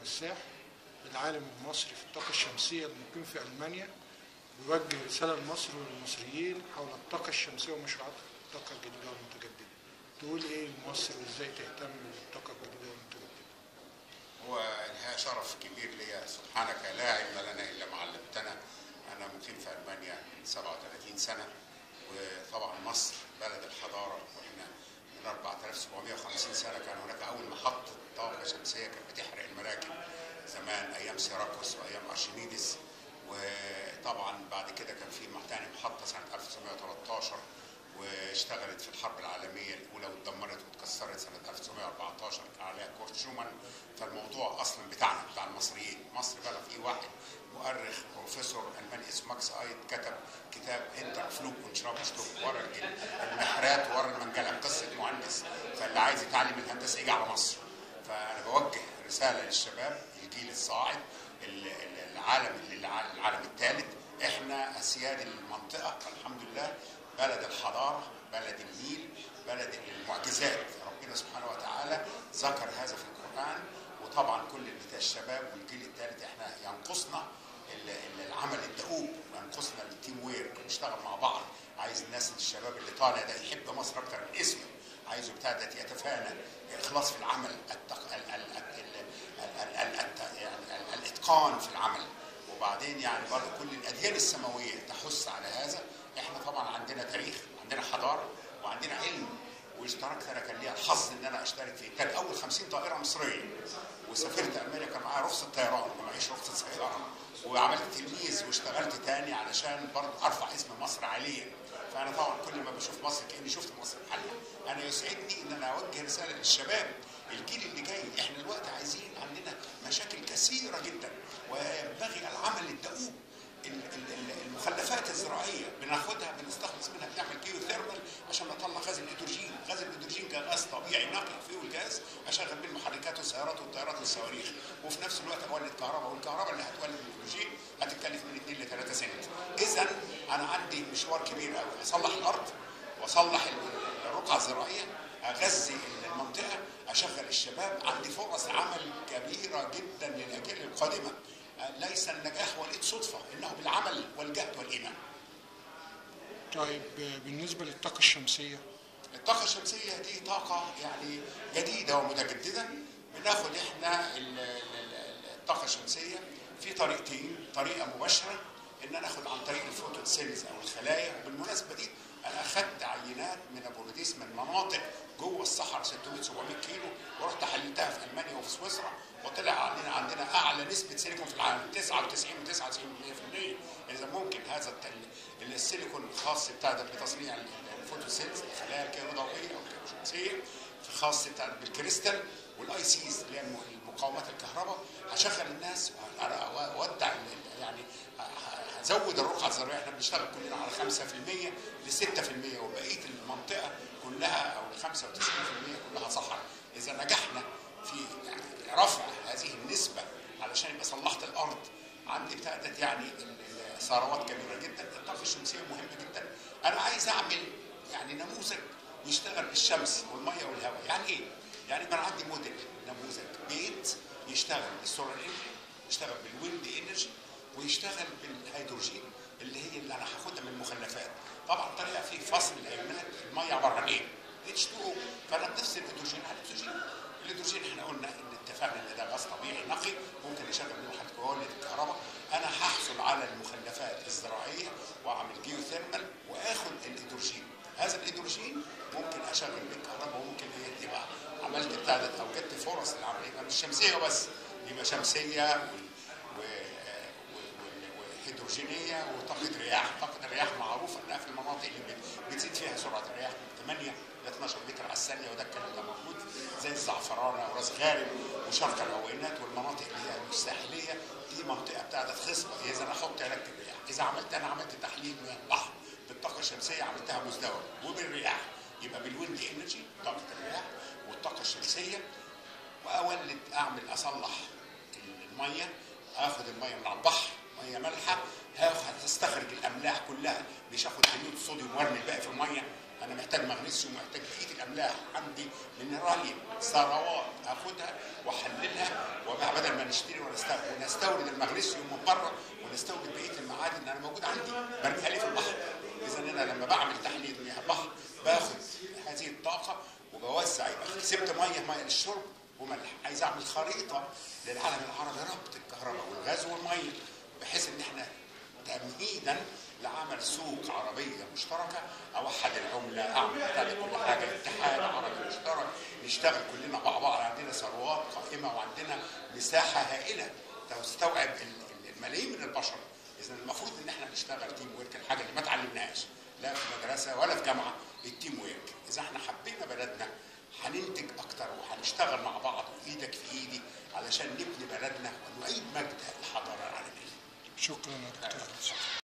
الساح العالم المصري في الطاقة الشمسية المقيم في ألمانيا بيوجه رسالة لمصر وللمصريين حول الطاقة الشمسية ومشروعات الطاقة الجديدة والمتجددة. تقول إيه لمصر وإزاي تهتم بالطاقة الجديدة والمتجددة؟ هو الحقيقه شرف كبير ليا سبحانك لا علم لنا الا ما علمتنا انا مقيم في المانيا من 37 سنه وطبعا مصر بلد الحضاره واحنا من 4750 سنه كان هناك اول محطه طاقه شمسيه كانت بتحرق المراكب زمان ايام سيراكوس وايام ارشميدس وطبعا بعد كده كان في تاني محطه سنه 1913 واشتغلت في الحرب العالميه الاولى واتدمرت واتكسرت سنه 1914 كان عليها كورت شومان فالموضوع اصلا بتاعنا بتاع المصريين مصر بقى في واحد مؤرخ بروفيسور الماني اسمه ماكس ايد كتب كتاب انتر فلوك ونشرابشتوك ورا المحرات ورا المنجله قصه مهندس فاللي عايز يتعلم الهندسه يجي على مصر فانا بوجه رساله للشباب الجيل الصاعد ال- ال- العالم العالم الثالث احنا اسياد المنطقه الحمد لله بلد الحضاره بلد النيل بلد المعجزات ربنا سبحانه وتعالى ذكر هذا في القران وطبعا كل اللي الشباب والجيل الثالث احنا ينقصنا ال- ال- العمل الدؤوب وينقصنا التيم ويرك نشتغل مع بعض عايز الناس الشباب اللي طالع ده يحب مصر اكتر من اسمه عايزه بتاع ده يتفانى اخلاص في العمل التق... ال... ال... ال... ال... ال... ال... الت- يعني ال... الاتقان في العمل وبعدين يعني برضه كل الاديان السماويه تحث على هذا احنا طبعا عندنا تاريخ وعندنا حضاره وعندنا علم واشتركت انا كان ليا الحظ ان انا اشترك في كان اول 50 طائره مصريه وسافرت المانيا كان معايا رخصه طيران ما معيش رخصه سياره وعملت تلميذ واشتغلت تاني علشان برضه ارفع اسم مصر عاليا فانا طبعا كل ما بشوف مصر كاني شفت مصر بحالها انا يسعدني ان انا اوجه رساله للشباب الجيل اللي جاي احنا دلوقتي عايزين عندنا مشاكل كثيره جدا وينبغي العمل الدؤوب ال- ال- ال- المخلفات الزراعيه بناخدها بنستخلص منها بنعمل جيو ثيرمال عشان نطلع غاز الهيدروجين، غاز الهيدروجين كغاز طبيعي نقي فيه الجاز اشغل بيه المحركات والسيارات والطيارات والصواريخ وفي نفس الوقت اولد كهرباء والكهرباء اللي هتولد الهيدروجين هتتكلف من 2 ل 3 سنت. اذا انا عندي مشوار كبير قوي اصلح الارض واصلح ال- الرقعه الزراعيه اغذي المنطقه اشغل الشباب عندي فرص عمل كبيره جدا للاجيال القادمه ليس النجاح وليد صدفه انه بالعمل والجهد والايمان طيب آه، بالنسبة للطاقة الشمسية الطاقة الشمسية دي طاقة يعني جديدة ومتجددة بناخد احنا ال- ال- ال- الطاقة الشمسية في طريقتين طريقة مباشرة ان انا اخد عن طريق الفوتوسيلز او الخلايا وبالمناسبة دي انا اخدت عينات من ابوروديس من مناطق جوه الصحراء 600 700 كيلو ورحت حللتها في المانيا وفي سويسرا وطلع عندنا عندنا اعلى نسبة سيليكون في العالم 99 و 99% اذا ممكن هذا الت- السيليكون الخاص بتاع ده بتصنيع ال- الفوتوسيلز الخلايا الكهروضوئيه او الكهروشمسيه خاص بتاع بالكريستال والاي سيز اللي هي الم- المقاومات الكهرباء هشغل الناس وأ- واودع ال- يعني ه- هزود الرقعه الزراعيه احنا بنشتغل كلنا على 5% ل 6% وبقيه المنطقه كلها او ال 95% كلها صحراء اذا نجحنا في يعني رفع هذه النسبه علشان يبقى صلحت الارض عندي ابتدت يعني ال- ال- ثروات كبيره جدا الطاقه الشمسيه مهمه جدا انا عايز اعمل يعني نموذج يشتغل بالشمس والميه والهواء يعني ايه يعني انا عندي موديل نموذج بيت يشتغل بالسولار انرجي يشتغل بالويند انرجي ويشتغل بالهيدروجين اللي هي اللي انا هاخدها من المخلفات طبعا طريقه في فصل الايونات الميه عباره عن ايه H2O فانا بنفس الهيدروجين على الاكسجين الهيدروجين احنا قلنا ان اتفقنا ان ده غاز طبيعي نقي ممكن اشغل منه هيدروليك الكهرباء انا هحصل على المخلفات الزراعيه واعمل جيو ثيرمال واخد الهيدروجين هذا الهيدروجين ممكن اشغل بيه الكهرباء وممكن ايه يبقى عملت بتاع ده اوجدت فرص للعمل يبقى مش شمسيه بس يبقى شمسيه وال- و- و- وال- وهيدروجينيه وطاقه رياح، طاقه الرياح معروفه انها في المناطق اللي بت- بتزيد فيها سرعه الرياح من 8 ل 12 متر على الثانيه وده الكلام ده موجود زي الزعفرانه وراس غارب وشرق العوينات والمناطق اللي هي الساحليه دي منطقه بتاعت خصبه اذا انا احط علاج الرياح، اذا عملت انا عملت تحليل مياه البحر بالطاقه الشمسيه عملتها مزدوجه وبالرياح يبقى بالويند انرجي طاقه الرياح والطاقه الشمسيه واولد اعمل اصلح الميه اخد الميه من على البحر ميه مالحه هاخد استخرج الاملاح كلها مش هاخد كميه الصوديوم وارمي الباقي في الميه انا محتاج مغنيسيوم محتاج بقيه الاملاح عندي مينراليوم ثروات اخدها واحللها وبقى بدل ما نشتري ونستورد ونستورد المغنيسيوم من بره ونستورد بقيه المعادن اللي انا موجود عندي برميها لي في البحر اذا انا لما بعمل تحليل مياه بحر باخد هذه الطاقه وبوزع يبقى كسبت ميه ميه للشرب وملح عايز اعمل خريطه للعالم العربي ربط الكهرباء والغاز والميه بحيث ان احنا تمهيدا لعمل سوق عربيه مشتركه اوحد العمله اعمل بتاع كل حاجه اتحاد عربي مشترك نشتغل كلنا مع بعض عندنا ثروات قائمه وعندنا مساحه هائله تستوعب ال- ال- الملايين من البشر اذا المفروض ان احنا نشتغل تيم ويرك الحاجه اللي ما اتعلمناهاش لا في مدرسه ولا في جامعه التيم ويرك اذا احنا حبينا بلدنا هننتج اكتر وهنشتغل مع بعض وايدك في ايدي علشان نبني بلدنا ونعيد مجد الحضاره العالميه شكرا يا دكتور